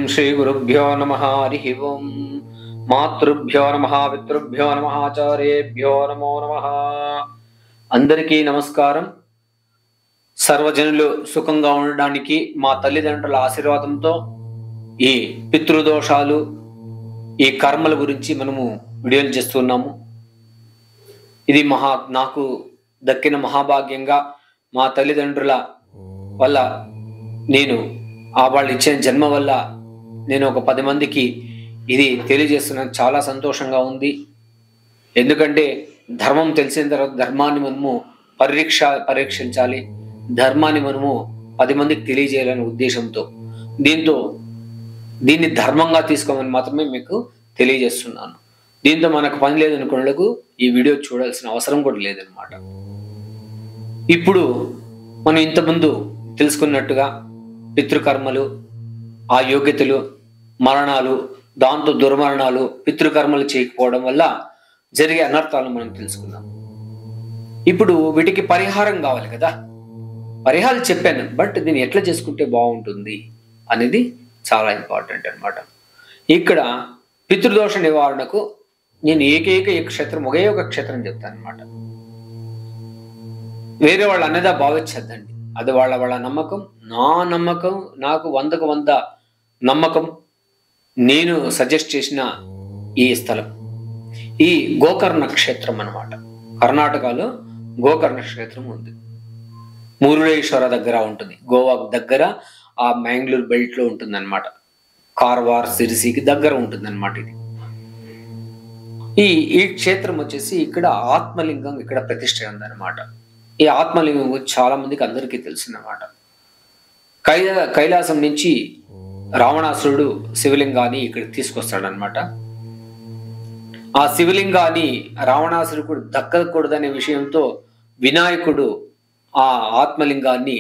శ్రీ గురుభ్యో నమ హరి ఓం మాతృభ్యో నమ పితృభ్యో నమ ఆచార్యేభ్యో నమో నమ అందరికీ నమస్కారం సర్వజనులు సుఖంగా ఉండడానికి మా తల్లిదండ్రుల ఆశీర్వాదంతో ఈ పితృదోషాలు ఈ కర్మల గురించి మనము వీడియోలు చేస్తున్నాము ఇది మహా నాకు దక్కిన మహాభాగ్యంగా మా తల్లిదండ్రుల వల్ల నేను ఆ వాళ్ళు ఇచ్చిన జన్మ వల్ల నేను ఒక పది మందికి ఇది తెలియజేస్తున్నాను చాలా సంతోషంగా ఉంది ఎందుకంటే ధర్మం తెలిసిన తర్వాత ధర్మాన్ని మనము పరీక్ష పరీక్షించాలి ధర్మాన్ని మనము పది మందికి తెలియజేయాలనే ఉద్దేశంతో దీంతో దీన్ని ధర్మంగా తీసుకోమని మాత్రమే మీకు తెలియజేస్తున్నాను దీంతో మనకు పని లేదనుకున్నకు ఈ వీడియో చూడాల్సిన అవసరం కూడా లేదనమాట ఇప్పుడు మనం ఇంతకుముందు తెలుసుకున్నట్టుగా పితృకర్మలు ఆ యోగ్యతలు మరణాలు దాంతో దుర్మరణాలు పితృకర్మలు చేయకపోవడం వల్ల జరిగే అనర్థాలను మనం తెలుసుకున్నాం ఇప్పుడు వీటికి పరిహారం కావాలి కదా పరిహారం చెప్పాను బట్ దీన్ని ఎట్లా చేసుకుంటే బాగుంటుంది అనేది చాలా ఇంపార్టెంట్ అన్నమాట ఇక్కడ పితృదోష నివారణకు నేను ఏకైక ఈ క్షేత్రం ఒకే ఒక క్షేత్రం చెప్తాను అనమాట వేరే వాళ్ళు అనేదా భావించద్దండి అది వాళ్ళ వాళ్ళ నమ్మకం నా నమ్మకం నాకు వందకు వంద నమ్మకం నేను సజెస్ట్ చేసిన ఈ స్థలం ఈ గోకర్ణ క్షేత్రం అన్నమాట కర్ణాటకలో గోకర్ణ క్షేత్రం ఉంది మురుడేశ్వర దగ్గర ఉంటుంది గోవా దగ్గర ఆ మ్యాంగ్లూర్ బెల్ట్ లో ఉంటుంది అనమాట కార్వార్ సిరిసికి దగ్గర ఉంటుంది అనమాట ఇది ఈ ఈ క్షేత్రం వచ్చేసి ఇక్కడ ఆత్మలింగం ఇక్కడ ప్రతిష్ఠ ఉందన్నమాట ఈ ఆత్మలింగం గురించి చాలా మందికి అందరికీ తెలిసిందన్నమాట కైలా కైలాసం నుంచి రావణాసురుడు శివలింగాన్ని ఇక్కడికి తీసుకొస్తాడనమాట ఆ శివలింగాన్ని రావణాసురుడు దక్కకూడదనే విషయంతో వినాయకుడు ఆ ఆత్మలింగాన్ని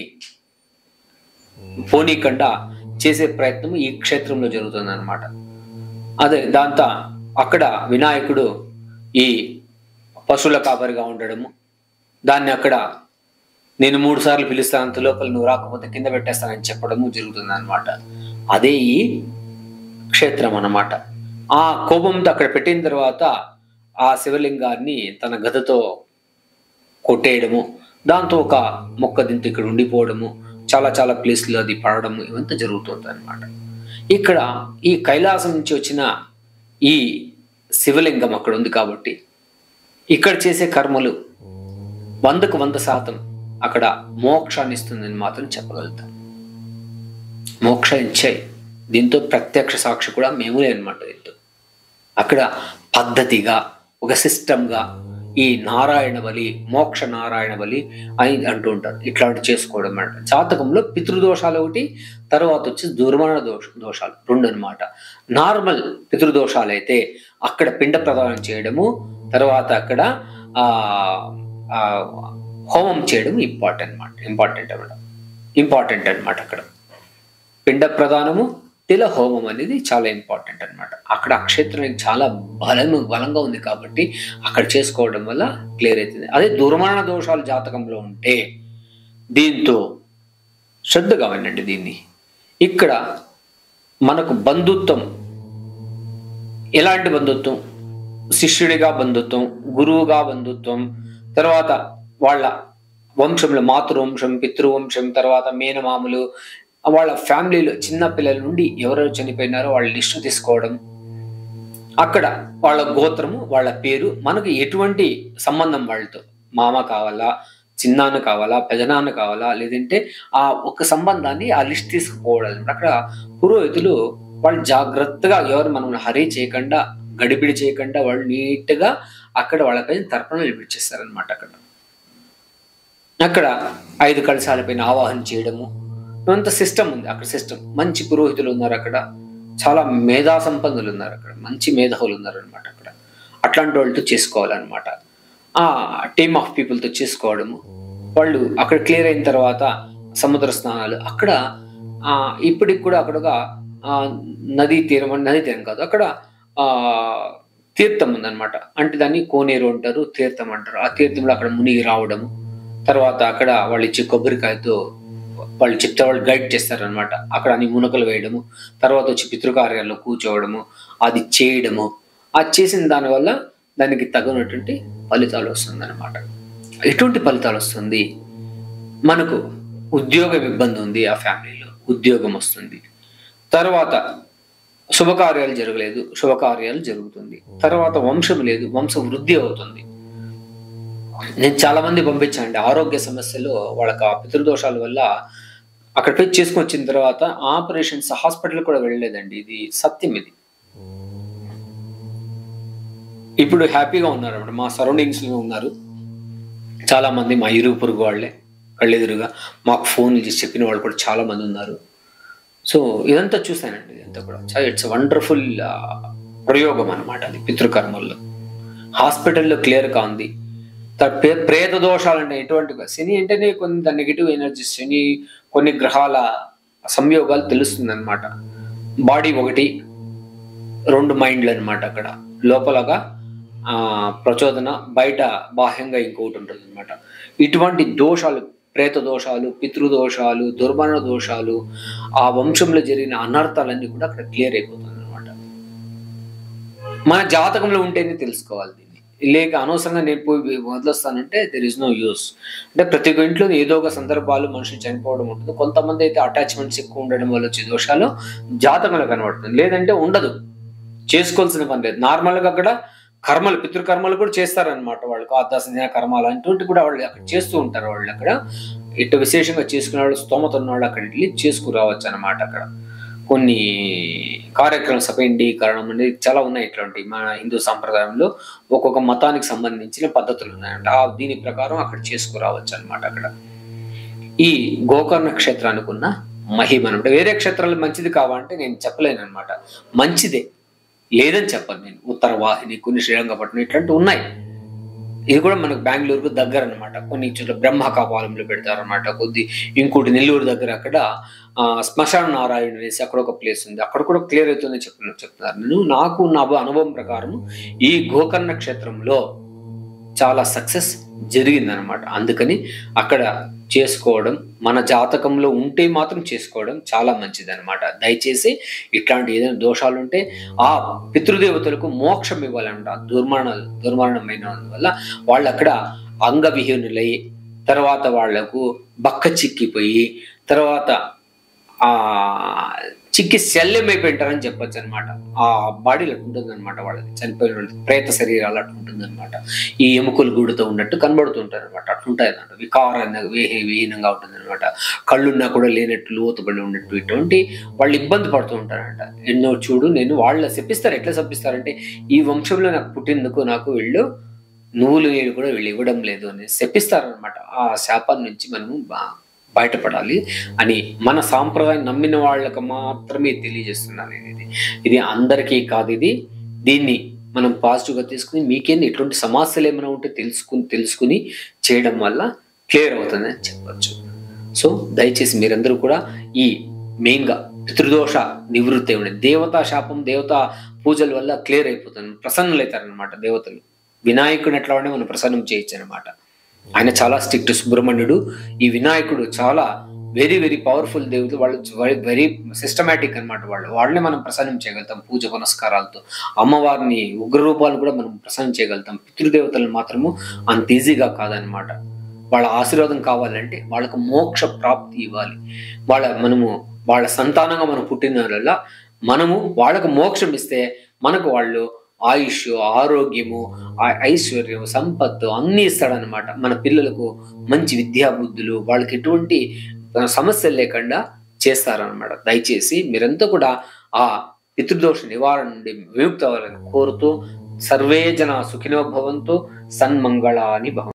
పోనీకుండా చేసే ప్రయత్నం ఈ క్షేత్రంలో జరుగుతుంది అనమాట అదే దాంతో అక్కడ వినాయకుడు ఈ పశువుల కాపరిగా ఉండడము దాన్ని అక్కడ నేను మూడు సార్లు పిలుస్తాను అంత లోపల నువ్వు రాకపోతే కింద పెట్టేస్తానని చెప్పడము జరుగుతుంది అనమాట అదే ఈ క్షేత్రం అన్నమాట ఆ కోపంతో అక్కడ పెట్టిన తర్వాత ఆ శివలింగాన్ని తన గదతో కొట్టేయడము దాంతో ఒక మొక్క దింతో ఇక్కడ ఉండిపోవడము చాలా చాలా ప్లేస్లో అది పడడము ఇవంతా జరుగుతుంది అనమాట ఇక్కడ ఈ కైలాసం నుంచి వచ్చిన ఈ శివలింగం అక్కడ ఉంది కాబట్టి ఇక్కడ చేసే కర్మలు వందకు వంద శాతం అక్కడ మోక్షాన్ని ఇస్తుందని మాత్రం చెప్పగలుగుతాం మోక్ష ఇచ్చాయి దీంతో ప్రత్యక్ష సాక్షి కూడా మేములే అనమాట దీంతో అక్కడ పద్ధతిగా ఒక సిస్టమ్గా ఈ నారాయణ బలి మోక్ష నారాయణ బలి అని అంటూ ఉంటారు ఇట్లాంటి చేసుకోవడం అనమాట జాతకంలో పితృదోషాలు ఒకటి తర్వాత వచ్చి దుర్మరణ దోష దోషాలు రెండు అనమాట నార్మల్ పితృదోషాలు అయితే అక్కడ పిండ ప్రదానం చేయడము తర్వాత అక్కడ ఆ ఆ, హోమం చేయడం ఇంపార్టెంట్ అనమాట ఇంపార్టెంట్ అనమాట ఇంపార్టెంట్ అనమాట అక్కడ పిండ ప్రదానము తిల హోమం అనేది చాలా ఇంపార్టెంట్ అనమాట అక్కడ ఆ క్షేత్రానికి చాలా బలం బలంగా ఉంది కాబట్టి అక్కడ చేసుకోవడం వల్ల క్లియర్ అవుతుంది అదే దుర్మరణ దోషాలు జాతకంలో ఉంటే దీంతో శ్రద్ధగా వినండి దీన్ని ఇక్కడ మనకు బంధుత్వం ఎలాంటి బంధుత్వం శిష్యుడిగా బంధుత్వం గురువుగా బంధుత్వం తర్వాత వాళ్ళ వంశంలో మాతృవంశం పితృవంశం తర్వాత మేనమామలు వాళ్ళ ఫ్యామిలీలో చిన్న పిల్లల నుండి ఎవరెవరు చనిపోయినారో వాళ్ళ లిస్టు తీసుకోవడం అక్కడ వాళ్ళ గోత్రము వాళ్ళ పేరు మనకు ఎటువంటి సంబంధం వాళ్ళతో మామ కావాలా చిన్నాన్న కావాలా పెదనాన్న కావాలా లేదంటే ఆ ఒక సంబంధాన్ని ఆ లిస్ట్ తీసుకుపోవడం అక్కడ పురోహితులు వాళ్ళు జాగ్రత్తగా ఎవరు మనం హరీ చేయకుండా గడిబిడి చేయకుండా వాళ్ళు నీట్గా అక్కడ వాళ్ళపైన తర్పణలు ఇప్పించేస్తారనమాట అక్కడ అక్కడ ఐదు కలశాలపైన ఆవాహన చేయడము అంత సిస్టమ్ ఉంది అక్కడ సిస్టమ్ మంచి పురోహితులు ఉన్నారు అక్కడ చాలా మేధా సంపన్నులు ఉన్నారు అక్కడ మంచి మేధావులు ఉన్నారు అనమాట అక్కడ అట్లాంటి వాళ్ళతో చేసుకోవాలన్నమాట ఆ టీమ్ ఆఫ్ పీపుల్తో చేసుకోవడము వాళ్ళు అక్కడ క్లియర్ అయిన తర్వాత సముద్ర స్నానాలు అక్కడ ఆ, ఇప్పటికి కూడా అక్కడ ఒక ఆ, నదీ తీరం నదీ తీరం కాదు అక్కడ ఆ తీర్థం ఉందన్నమాట అంటే దాన్ని కోనేరు అంటారు తీర్థం అంటారు ఆ తీర్థంలో అక్కడ మునిగి రావడము తర్వాత అక్కడ వాళ్ళు ఇచ్చే కొబ్బరికాయతో వాళ్ళు చెప్తే వాళ్ళు గైడ్ చేస్తారనమాట అక్కడ అన్ని మునకలు వేయడము తర్వాత వచ్చి పితృకార్యాల్లో కూర్చోవడము అది చేయడము అది చేసిన దానివల్ల దానికి తగినటువంటి ఫలితాలు వస్తుందన్నమాట ఎటువంటి ఫలితాలు వస్తుంది మనకు ఉద్యోగం ఇబ్బంది ఉంది ఆ ఫ్యామిలీలో ఉద్యోగం వస్తుంది తర్వాత శుభకార్యాలు జరగలేదు శుభకార్యాలు జరుగుతుంది తర్వాత వంశం లేదు వంశ వృద్ధి అవుతుంది నేను చాలా మంది పంపించానండి ఆరోగ్య సమస్యలు వాళ్ళకి ఆ పితృదోషాల వల్ల అక్కడ పోయి చేసుకొని వచ్చిన తర్వాత ఆపరేషన్స్ హాస్పిటల్ కూడా వెళ్ళలేదండి ఇది సత్యం ఇది ఇప్పుడు హ్యాపీగా ఉన్నారు అన్నమాట మా సరౌండింగ్స్ లో ఉన్నారు చాలా మంది మా ఇరుగు పొరుగు వాళ్ళే కళ్ళెదురుగా మాకు ఫోన్లు చేసి చెప్పిన వాళ్ళు కూడా చాలా మంది ఉన్నారు సో ఇదంతా చూశానండి ఇదంతా కూడా ఇట్స్ వండర్ఫుల్ ప్రయోగం అన్నమాట అది పితృకర్మల్లో హాస్పిటల్లో క్లియర్గా ఉంది త- ప్రే- ప్రేత దోషాలు అంటే ఎటువంటి శని అంటేనే కొంత నెగిటివ్ ఎనర్జీ శని కొన్ని గ్రహాల సంయోగాలు తెలుస్తుంది అనమాట బాడీ ఒకటి రెండు మైండ్లు అనమాట అక్కడ లోపలగా ఆ, ప్రచోదన బయట బాహ్యంగా ఇంకొకటి ఉంటుంది అనమాట ఇటువంటి దోషాలు ప్రేత దోషాలు పితృదోషాలు దుర్మరణ దోషాలు ఆ వంశంలో జరిగిన అనర్థాలన్నీ కూడా అక్కడ క్లియర్ అయిపోతుంది అనమాట మన జాతకంలో ఉంటేనే తెలుసుకోవాలి దీన్ని లేక అనవసరంగా నేను పోయి వదిలేస్తానంటే దెర్ ఇస్ నో యూస్ అంటే ప్రతి ఒక్క ఇంట్లో ఏదో ఒక సందర్భాలు మనుషులు చనిపోవడం ఉంటుంది కొంతమంది అయితే అటాచ్మెంట్స్ ఎక్కువ ఉండడం వల్ల వచ్చే దోషాలు జాతకంలో కనబడుతుంది లేదంటే ఉండదు చేసుకోవాల్సిన పని లేదు నార్మల్గా అక్కడ కర్మలు పితృకర్మలు కూడా చేస్తారనమాట వాళ్ళు కాదాసిన కర్మలు అటువంటి కూడా వాళ్ళు అక్కడ చేస్తూ ఉంటారు వాళ్ళు అక్కడ ఇటు విశేషంగా చేసుకునే వాళ్ళు స్తోమత ఉన్న వాళ్ళు అక్కడ వెళ్ళి చేసుకురావచ్చు అనమాట అక్కడ కొన్ని కార్యక్రమ సపండీకరణం అనేది చాలా ఉన్నాయి ఇట్లాంటి మన హిందూ సాంప్రదాయంలో ఒక్కొక్క మతానికి సంబంధించిన పద్ధతులు ఉన్నాయంట ఆ దీని ప్రకారం అక్కడ చేసుకురావచ్చు అనమాట అక్కడ ఈ గోకర్ణ క్షేత్రానికి ఉన్న మహిమ అనమాట వేరే క్షేత్రాలు మంచిది కావాలంటే నేను చెప్పలేను అనమాట మంచిదే లేదని చెప్పను నేను ఉత్తర వాహిని కొన్ని శ్రీరంగపట్నం ఇట్లాంటివి ఉన్నాయి ఇది కూడా మనకు బెంగళూరుకు దగ్గర అనమాట కొన్ని చోట్ల బ్రహ్మకాపాలంలో పెడతారన్నమాట కొద్ది ఇంకోటి నెల్లూరు దగ్గర అక్కడ ఆ, శ్మశాన నారాయణ అనేసి అక్కడ ఒక ప్లేస్ ఉంది అక్కడ కూడా క్లియర్ అవుతుందని చెప్పిన చెప్తున్నారు నేను నాకు నా అనుభవం ప్రకారం ఈ గోకర్ణ క్షేత్రంలో చాలా సక్సెస్ జరిగిందనమాట అందుకని అక్కడ చేసుకోవడం మన జాతకంలో ఉంటే మాత్రం చేసుకోవడం చాలా మంచిది అనమాట దయచేసి ఇట్లాంటి ఏదైనా దోషాలు ఉంటే ఆ పితృదేవతలకు మోక్షం ఇవ్వాలంట దుర్మరణ దుర్మరణమైన వల్ల వాళ్ళు అక్కడ అంగవిహీనులై తర్వాత వాళ్లకు బక్క చిక్కిపోయి తర్వాత ఆ చిక్కి శల్యమైపోయింటారని చెప్పొచ్చు అనమాట ఆ బాడీలో ఉంటుంది అనమాట వాళ్ళది చనిపోయిన వాళ్ళది ప్రేత శరీరాలు అట్లా ఉంటుంది అనమాట ఈ ఎముకలు గూడుతో ఉన్నట్టు కనబడుతుంటారు అనమాట అట్లుంటాయి అనమాట వికారంగా విహీ విహీనంగా ఉంటుంది అనమాట కళ్ళున్నా కూడా లేనట్టు లోతుపడి ఉన్నట్టు ఇటువంటి వాళ్ళు ఇబ్బంది పడుతూ ఉంటారంట ఎన్నో చూడు నేను వాళ్ళ చెప్పిస్తారు ఎట్లా చెప్పిస్తారంటే ఈ వంశంలో నాకు పుట్టినందుకు నాకు వీళ్ళు నువ్వులు నీళ్ళు కూడా వీళ్ళు ఇవ్వడం లేదు అని చెప్పిస్తారనమాట ఆ శాపం నుంచి మనము బా- బయటపడాలి అని మన సాంప్రదాయం నమ్మిన వాళ్ళకి మాత్రమే తెలియజేస్తున్నాను నేను ఇది ఇది అందరికీ కాదు ఇది దీన్ని మనం పాజిటివ్గా తీసుకుని మీకేంది ఎటువంటి సమస్యలు ఏమైనా ఉంటే తెలుసుకుని తెలుసుకుని చేయడం వల్ల క్లియర్ అవుతుందని చెప్పొచ్చు సో దయచేసి మీరందరూ కూడా ఈ మెయిన్గా పితృదోష నివృత్తి ఉండే దేవతా శాపం దేవతా పూజల వల్ల క్లియర్ అయిపోతుంది ప్రసన్నులవుతారనమాట దేవతలు వినాయకుడు ఎట్లా ఉంటే మనం ప్రసన్నం చేయొచ్చు అనమాట ఆయన చాలా స్ట్రిక్ట్ సుబ్రహ్మణ్యుడు ఈ వినాయకుడు చాలా వెరీ వెరీ పవర్ఫుల్ దేవుడు వాళ్ళు వెరీ సిస్టమేటిక్ అన్నమాట వాళ్ళు వాళ్ళని మనం ప్రసన్నం చేయగలుగుతాం పూజ పునస్కారాలతో అమ్మవారిని ఉగ్ర రూపాలు కూడా మనం ప్రసన్నం చేయగలుగుతాం పితృదేవతలను మాత్రము అంత ఈజీగా కాదనమాట వాళ్ళ ఆశీర్వాదం కావాలంటే వాళ్ళకు మోక్ష ప్రాప్తి ఇవ్వాలి వాళ్ళ మనము వాళ్ళ సంతానంగా మనం పుట్టిన వల్ల మనము వాళ్ళకు మోక్షం ఇస్తే మనకు వాళ్ళు ఆయుష్ ఆరోగ్యము ఆ- ఐశ్వర్యం సంపత్తు అన్నీ ఇస్తాడనమాట మన పిల్లలకు మంచి విద్యా బుద్ధులు వాళ్ళకి ఎటువంటి ఆ, సమస్యలు లేకుండా చేస్తారనమాట దయచేసి మీరంతా కూడా ఆ పితృదోష నివారణ నుండి విముక్త అవ్వాలని కోరుతూ సర్వే జన సుఖినో భవంతు సన్మంగళాని భవంతు